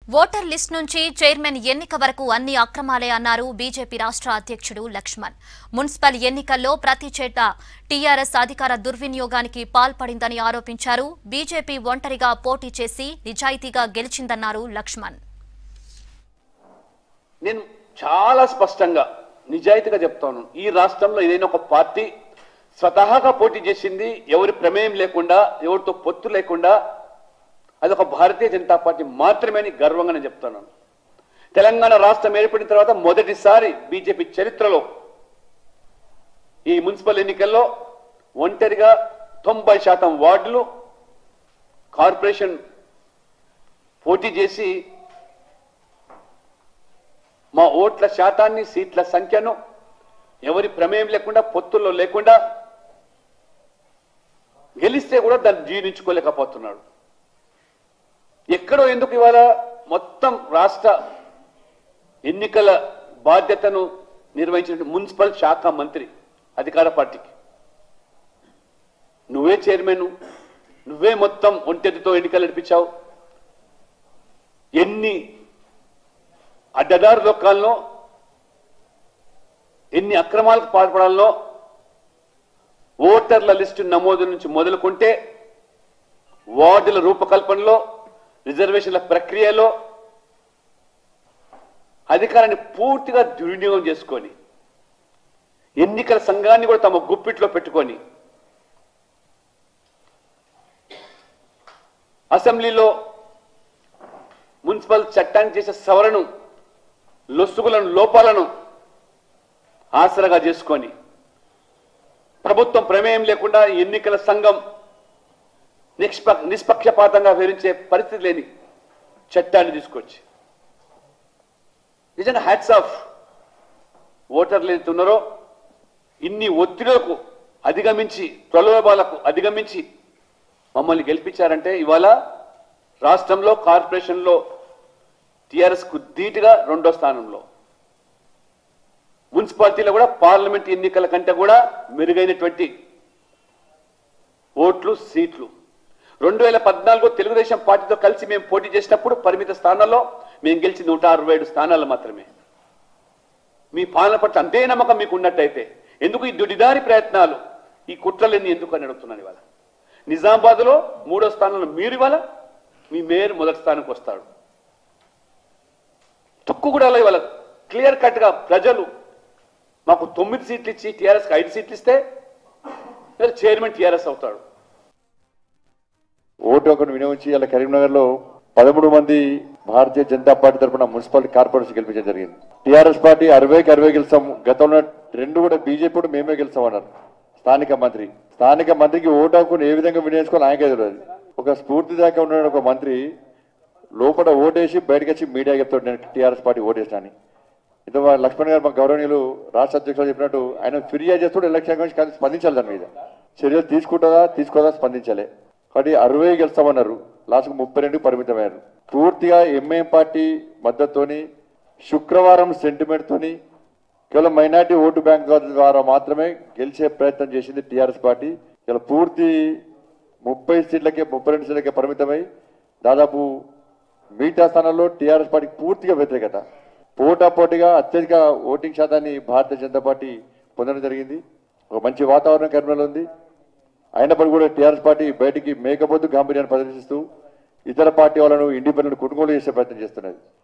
voter list నుంచి chairman ఎన్నిక వరకు అన్ని అక్రమాలే అన్నారు బీజేపీ రాష్ట్ర అధ్యక్షుడు లక్ష్మణ్ మున్సిపల్ ఎన్నికల్లో ప్రతి చేట టీఆర్ఎస్ అధికార దుర్వినియోగానికి పాల్పడిందని ఆరోపించారు బీజేపీ ఒంటరిగా పోటీ చేసి నిజాయితీగా గెలిచిందన్నారు లక్ష్మణ్ నేను చాలా స్పష్టంగా నిజాయితీగా చెప్తాను ఈ రాష్ట్రంలో ఏదైనా ఒక పార్టీ స్వతహాగా పోటీ చేసింది ఎవరి ప్రమేయం లేకుండా ఎవరితో పొత్తు లేకుండా అది ఒక భారతీయ జనతా పార్టీ మాత్రమే అని గర్వంగా నేను చెప్తాను తెలంగాణ రాష్ట్రం ఏర్పడిన తర్వాత మొదటిసారి బీజేపీ చరిత్రలో ఈ మున్సిపల్ ఎన్నికల్లో ఒంటరిగా తొంభై శాతం వార్డులు కార్పొరేషన్ పోటీ చేసి మా ఓట్ల శాతాన్ని సీట్ల సంఖ్యను ఎవరి ప్రమేయం లేకుండా పొత్తుల్లో లేకుండా గెలిస్తే కూడా దాన్ని జీర్ణించుకోలేకపోతున్నాడు ఎక్కడో ఎందుకు ఇవాళ మొత్తం రాష్ట్ర ఎన్నికల బాధ్యతను నిర్వహించిన మున్సిపల్ శాఖ మంత్రి అధికార పార్టీకి నువ్వే చైర్మన్ నువ్వే మొత్తం ఒంటెదితో ఎన్నికలు నడిపించావు ఎన్ని అడ్డదారు దొక్కాలనో ఎన్ని అక్రమాలకు పాల్పడాలనో ఓటర్ల లిస్టు నమోదు నుంచి మొదలుకుంటే వార్డుల రూపకల్పనలో రిజర్వేషన్ల ప్రక్రియలో అధికారాన్ని పూర్తిగా దుర్వినియోగం చేసుకొని ఎన్నికల సంఘాన్ని కూడా తమ గుప్పిట్లో పెట్టుకొని అసెంబ్లీలో మున్సిపల్ చట్టాన్ని చేసే సవరణ లొసుగులను లోపాలను ఆసరగా చేసుకొని ప్రభుత్వం ప్రమేయం లేకుండా ఎన్నికల సంఘం నిష్ప నిష్పక్షపాతంగా వివరించే పరిస్థితి లేని చట్టాన్ని తీసుకొచ్చి నిజంగా హ్యాట్స్ ఆఫ్ ఓటర్లు ఎంత ఉన్నారో ఇన్ని ఒత్తిడులకు అధిగమించి ప్రలోభాలకు అధిగమించి మమ్మల్ని గెలిపించారంటే ఇవాళ రాష్ట్రంలో కార్పొరేషన్లో టిఆర్ఎస్ కు ధీటుగా రెండో స్థానంలో మున్సిపాలిటీలో కూడా పార్లమెంట్ ఎన్నికల కంటే కూడా మెరుగైనటువంటి ఓట్లు సీట్లు రెండు వేల పద్నాలుగు తెలుగుదేశం పార్టీతో కలిసి మేము పోటీ చేసినప్పుడు పరిమిత స్థానాల్లో మేము గెలిచి నూట అరవై ఏడు స్థానాలు మాత్రమే మీ పాలన పట్ల అంతే నమ్మకం మీకు ఉన్నట్టయితే ఎందుకు ఈ దుడిదారి ప్రయత్నాలు ఈ కుట్రలన్నీ ఎందుకు అని అడుగుతున్నాను ఇవాళ నిజామాబాద్లో మూడో స్థానంలో మీరు ఇవాళ మీ మేయర్ మొదటి స్థానానికి వస్తాడు తుక్కు కూడా ఇవాళ క్లియర్ కట్ గా ప్రజలు మాకు తొమ్మిది సీట్లు ఇచ్చి టీఆర్ఎస్కి ఐదు సీట్లు ఇస్తే ఇవాళ చైర్మన్ టీఆర్ఎస్ అవుతాడు ఓటు ఒకటి వినియోగించి ఇలా కరీంనగర్ లో పదమూడు మంది భారతీయ జనతా పార్టీ తరఫున మున్సిపాలిటీ కార్పొరేషన్ గెలిపించడం జరిగింది టీఆర్ఎస్ పార్టీ అరవైకి అరవై గెలిచాం గతంలో రెండు కూడా బీజేపీ కూడా మేమే గెలిచామన్నారు స్థానిక మంత్రి స్థానిక మంత్రికి ఓటు హక్కును ఏ విధంగా వినియోగించుకోవాలి ఆయనకే తెలియదు ఒక స్ఫూర్తిదాయక ఉన్న ఒక మంత్రి లోపల ఓటేసి బయటకు వచ్చి మీడియా చెప్తాడు నేను టీఆర్ఎస్ పార్టీ ఓటేసిన అని ఇంత మా లక్ష్మణ్ గారు మా గౌరవనీయులు రాష్ట్ర అధ్యక్షులు చెప్పినట్టు ఆయన ఫిర్యాదు చేస్తూ ఎలక్షన్ గురించి కానీ స్పందించాలి దాని మీద చర్యలు తీసుకుంటుందా తీసుకోదా స్పందించాలి కాబట్టి అరవై గెలుస్తామన్నారు లాస్ట్కు ముప్పై రెండు పరిమితమయ్యారు పూర్తిగా ఎంఐఎం పార్టీ మద్దతుతోని శుక్రవారం సెంటిమెంట్ తోని కేవలం మైనార్టీ ఓటు బ్యాంక్ ద్వారా మాత్రమే గెలిచే ప్రయత్నం చేసింది టీఆర్ఎస్ పార్టీ ఇలా పూర్తి ముప్పై సీట్లకే ముప్పై రెండు సీట్లకే పరిమితమై దాదాపు మిగతా స్థానాల్లో టీఆర్ఎస్ పార్టీకి పూర్తిగా వ్యతిరేకత పోటాపోటీగా అత్యధిక ఓటింగ్ శాతాన్ని భారతీయ జనతా పార్టీ పొందడం జరిగింది ఒక మంచి వాతావరణం కర్మలో ఉంది అయినప్పటికీ కూడా టీఆర్ఎస్ పార్టీ బయటికి మేకపోతు గాంభీర్యాన్ని ప్రదర్శిస్తూ ఇతర పార్టీ వాళ్ళను ఇండిపెండెంట్ కొనుగోలు చేసే ప్రయత్నం చేస్తున్నది